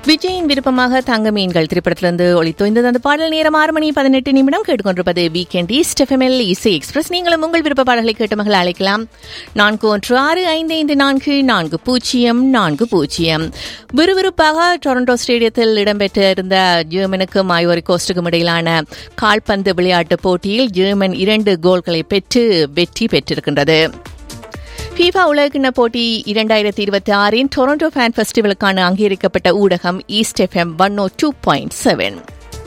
விஜயின் விருப்பமாக தங்க மீன்கள் திரைப்படத்திலிருந்து ஒளித்தோய்ந்தது அந்த பாடல் நேரம் ஆறு மணி பதினெட்டு நிமிடம் கேட்டுக்கொண்டிருப்பது வீக்கெண்ட் ஈஸ்ட் எஃப்எம்எல் இசை எக்ஸ்பிரஸ் நீங்களும் உங்கள் விருப்ப பாடல்களை கேட்டு மகள் அழைக்கலாம் நான்கு ஒன்று ஆறு ஐந்து ஐந்து நான்கு நான்கு பூஜ்ஜியம் நான்கு பூஜ்ஜியம் விறுவிறுப்பாக டொரண்டோ ஸ்டேடியத்தில் இடம்பெற்ற இருந்த ஜெர்மனுக்கும் ஐவரி கோஸ்டுக்கும் இடையிலான கால்பந்து விளையாட்டுப் போட்டியில் ஜெர்மன் இரண்டு கோல்களை பெற்று வெற்றி பெற்றிருக்கின்றது ஃபீஃபா உலகக்கிண்ண போட்டி இரண்டாயிரத்தி இருபத்தி ஆறின் டொரண்டோ ஃபேன் ஃபெஸ்டிவலுக்கான அங்கீகரிக்கப்பட்ட ஊடகம் east FM one O two point seven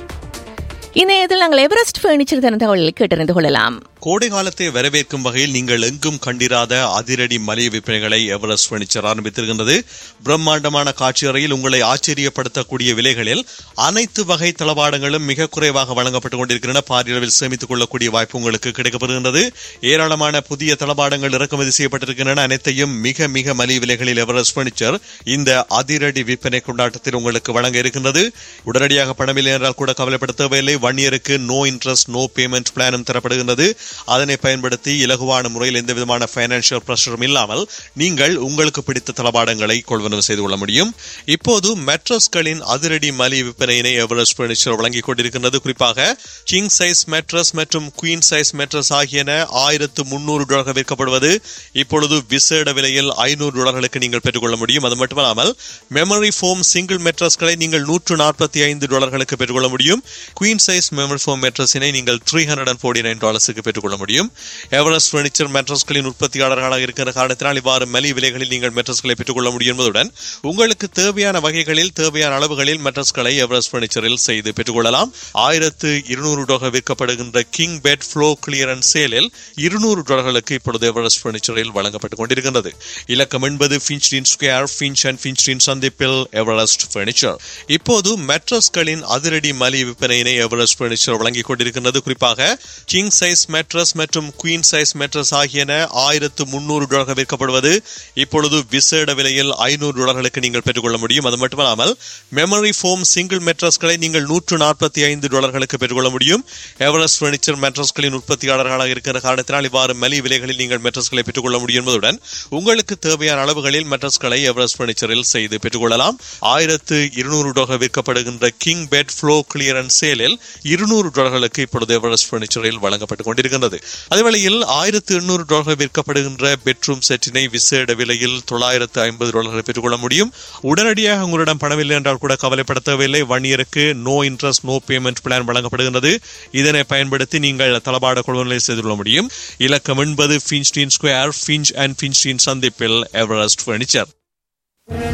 இணையத்தில் நாங்கள் எவரெஸ்ட் ஃபர்னிச்சர் தன தகவல்களை கேட்டறிந்து கொள்ளலாம் கோடை காலத்தை வரவேற்கும் வகையில் நீங்கள் எங்கும் கண்டிராத அதிரடி மலிய விற்பனைகளை எவரெஸ்ட் பர்னிச்சர் ஆரம்பித்திருக்கின்றது பிரம்மாண்டமான காட்சி அறையில் உங்களை ஆச்சரியப்படுத்தக்கூடிய விலைகளில் அனைத்து வகை தளபாடங்களும் மிக குறைவாக வழங்கப்பட்டுக் கொண்டிருக்கின்றன பாரியளவில் சேமித்துக் கொள்ளக்கூடிய வாய்ப்பு உங்களுக்கு கிடைக்கப்படுகின்றது ஏராளமான புதிய தளபாடங்கள் இறக்குமதி செய்யப்பட்டிருக்கின்றன அனைத்தையும் மிக மிக மலிய விலைகளில் எவரெஸ்ட் பர்னிச்சர் இந்த அதிரடி விற்பனை கொண்டாட்டத்தில் உங்களுக்கு வழங்க இருக்கின்றது உடனடியாக பணமில்லை என்றால் கூட கவலைப்பட தேவையில்லை ஒன் இயருக்கு நோ இன்ட்ரெஸ்ட் நோ பேமெண்ட் பிளானும் தரப்படுகின்றது அதனை பயன்படுத்தி இலகுவான முறையில் எந்த விதமான பைனான்சியல் பிரஷரும் இல்லாமல் நீங்கள் உங்களுக்கு பிடித்த தளபாடங்களை கொள்வனவு செய்து கொள்ள முடியும் இப்போது மெட்ரஸ்களின் அதிரடி மலி விற்பனையினை எவரெஸ்ட் பர்னிச்சர் வழங்கிக் கொண்டிருக்கின்றது குறிப்பாக கிங் சைஸ் மெட்ரஸ் மற்றும் குயின் சைஸ் மெட்ரஸ் ஆகியன ஆயிரத்து முன்னூறு டாலர்கள் விற்கப்படுவது இப்பொழுது விசேட விலையில் ஐநூறு டாலர்களுக்கு நீங்கள் பெற்றுக்கொள்ள முடியும் அது மட்டுமல்லாமல் மெமரி ஃபோம் சிங்கிள் மெட்ரஸ்களை நீங்கள் நூற்று நாற்பத்தி ஐந்து டாலர்களுக்கு பெற்றுக்கொள்ள முடியும் குயின் சைஸ் மெமரி ஃபோம் மெட்ரஸினை நீங்கள் three hundred and forty nine டாலர்ஸுக்கு பெற்றுக்கொள்ள முடியும் எவரெஸ்ட் பர்னிச்சர் மெட்ரஸ்களின் உற்பத்தியாளர்களாக இருக்கிற காரணத்தினால் இவ்வாறு மலி விலைகளில் நீங்கள் மெட்ரஸ்களை பெற்றுக்கொள்ள முடியும் என்பதுடன் உங்களுக்கு தேவையான வகைகளில் தேவையான அளவுகளில் மெட்ரஸ்களை எவரெஸ்ட் பர்னிச்சரில் செய்து பெற்றுக்கொள்ளலாம் ஆயிரத்து இருநூறு டாலர் விற்கப்படுகின்ற கிங் பெட் ஃப்ளோ கிளியரன்ஸ் சேலில் இருநூறு டாலர்களுக்கு இப்பொழுது எவரெஸ்ட் பர்னிச்சரில் வழங்கப்பட்டுக் கொண்டிருக்கின்றது இலக்கம் என்பது ஃபின்ச்டின் ஸ்கொயர் ஃபின்ச் அண்ட் ஃபின்ச்டின் சந்திப்பில் எவரெஸ்ட் பர்னிச்சர் இப்போது மெட்ரஸ்களின் அதிரடி மலி விற்பனையினை எவரெஸ்ட் பர்னிச்சர் வழங்கிக் கொண்டிருக்கின்றது குறிப்பாக கிங் சைஸ் மெட்ரஸ் மற்றும் குயின் சைஸ் மெட்ரஸ் ஆகியன ஆயிரத்து முன்னூறு டாலர்கள் விற்கப்படுவது இப்பொழுது விசேட விலையில் ஐநூறு டாலர்களுக்கு நீங்கள் பெற்றுக்கொள்ள முடியும் அது மட்டுமல்லாமல் மெமரி ஃபோம் சிங்கிள் மெட்ரஸ்களை நீங்கள் நூற்று நாற்பத்தி ஐந்து டாலர்களுக்கு பெற்றுக்கொள்ள முடியும் எவரெஸ்ட் பர்னிச்சர் மெட்ரஸ்களின் உற்பத்தியாளர்களாக இருக்கிற காரணத்தினால் இவ்வாறு மலி விலைகளில் நீங்கள் மெட்ரஸ்களை பெற்றுக்கொள்ள முடியும் என்பதுடன் உங்களுக்கு தேவையான அளவுகளில் மெட்ரஸ்களை எவரெஸ்ட் பர்னிச்சரில் செய்து பெற்றுக்கொள்ளலாம் ஆயிரத்து இருநூறு டாலர் விற்கப்படுகின்ற கிங் பெட் ஃப்ளோ கிளியரன்ஸ் சேலில் இருநூறு டாலர்களுக்கு இப்பொழுது எவரெஸ்ட் பர்னிச்சரில் வழங்கப்பட்டுக் கொண்டிருக்கின்றது அதேவேளையில் ஆயிரத்து எண்ணூறு டாலர்கள் விற்கப்படுகின்ற பெட்ரூம் செட்டினை விசேட விலையில் தொள்ளாயிரத்து ஐம்பது டாலர்கள் பெற்றுக்கொள்ள முடியும் உடனடியாக உங்களிடம் பணமில்லை என்றால் கூட கவலைப்பட தேவையில்லை ஒன் இயருக்கு no interest no payment plan வழங்கப்படுகின்றது இதனை பயன்படுத்தி நீங்கள் தளபாட கொள்வனை செய்து கொள்ள முடியும் இலக்கம் என்பது ஃபின்ஸ்டீன் ஸ்கொயர் ஃபின்ச் அண்ட் ஃபின்ஸ்டீன் சந்திப்பில் எவரெஸ்ட் பர்னிச்சர்